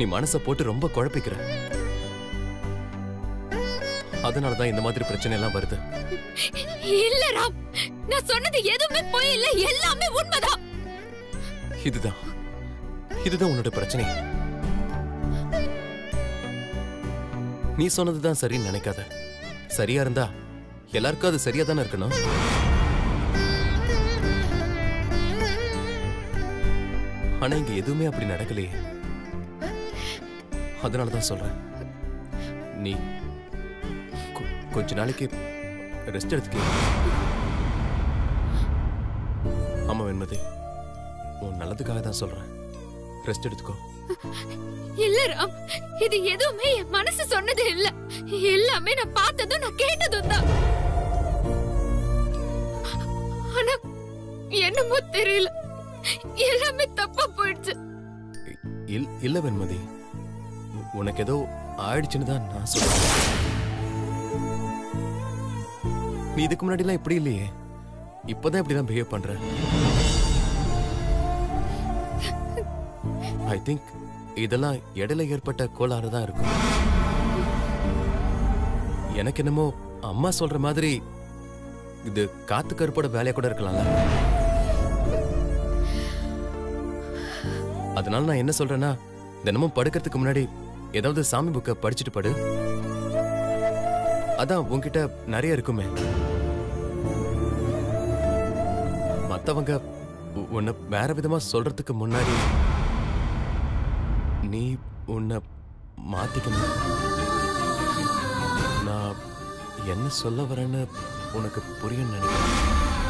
நீ மனசை போட்டு ரொம்ப குழப்பிக்கிற அதனால தான் இந்த மாதிரி பிரச்சனை எல்லாம் வருது இல்ல ராம் நான் சொன்னது எதுவுமே பொய் இல்ல எல்லாமே உண்மைதான் இதுதான் இதுதான் உன்னோட பிரச்சனை நீ சொன்னதுதான் சரின்னு நினைக்காத சரியா இருந்தா எல்லாருக்கும் அது சரியா தானே இருக்கணும் ஆனா இங்க எதுவுமே அப்படி நடக்கலையே அதனால தான் சொல்றேன் நீ கொ- கொஞ்ச நாளைக்கு ரெஸ்ட் எடுத்துக்க ஆமா வெண்மதி உன் நல்லதுக்காக தான் சொல்றேன் ரெஸ்ட் எடுத்துக்கோ இல்ல ராம் இது எதுவுமே என் மனசு சொன்னது இல்ல எல்லாமே நான் பார்த்ததும் நான் கேட்டதும் தான் ஆனா என்னமோ தெரியல எல்லாமே தப்பா போயிடுச்சு இ- இல் இல்ல வெண்மதி உ- உனக்கு ஏதோ ஆயிடுச்சுன்னு தான் நான் சொல்றேன் நீ இதுக்கு முன்னாடிலாம் இப்படி இல்லையே இப்பதான் இப்படிதான் பிஹேவ் பண்ற ஐ திங்க் இதெல்லாம் இடையில ஏற்பட்ட கோளாறு தான் இருக்கும் எனக்கு என்னமோ அம்மா சொல்ற மாதிரி இது காத்து கருப்போட வேலையா கூட இருக்கலாம்ல அதனால நான் என்ன சொல்றேன்னா தினமும் படுக்கிறதுக்கு முன்னாடி ஏதாவது சாமி புக்கை படிச்சுட்டு படு அதான் உன்கிட்ட நிறைய இருக்குமே மத்தவங்க உ- உன்னை வேற விதமா சொல்றதுக்கு முன்னாடி நீ உன்னை மாத்திக்கணும் நான் என்ன சொல்ல வரேன்னு உனக்கு புரியும் நினைக்கிறேன்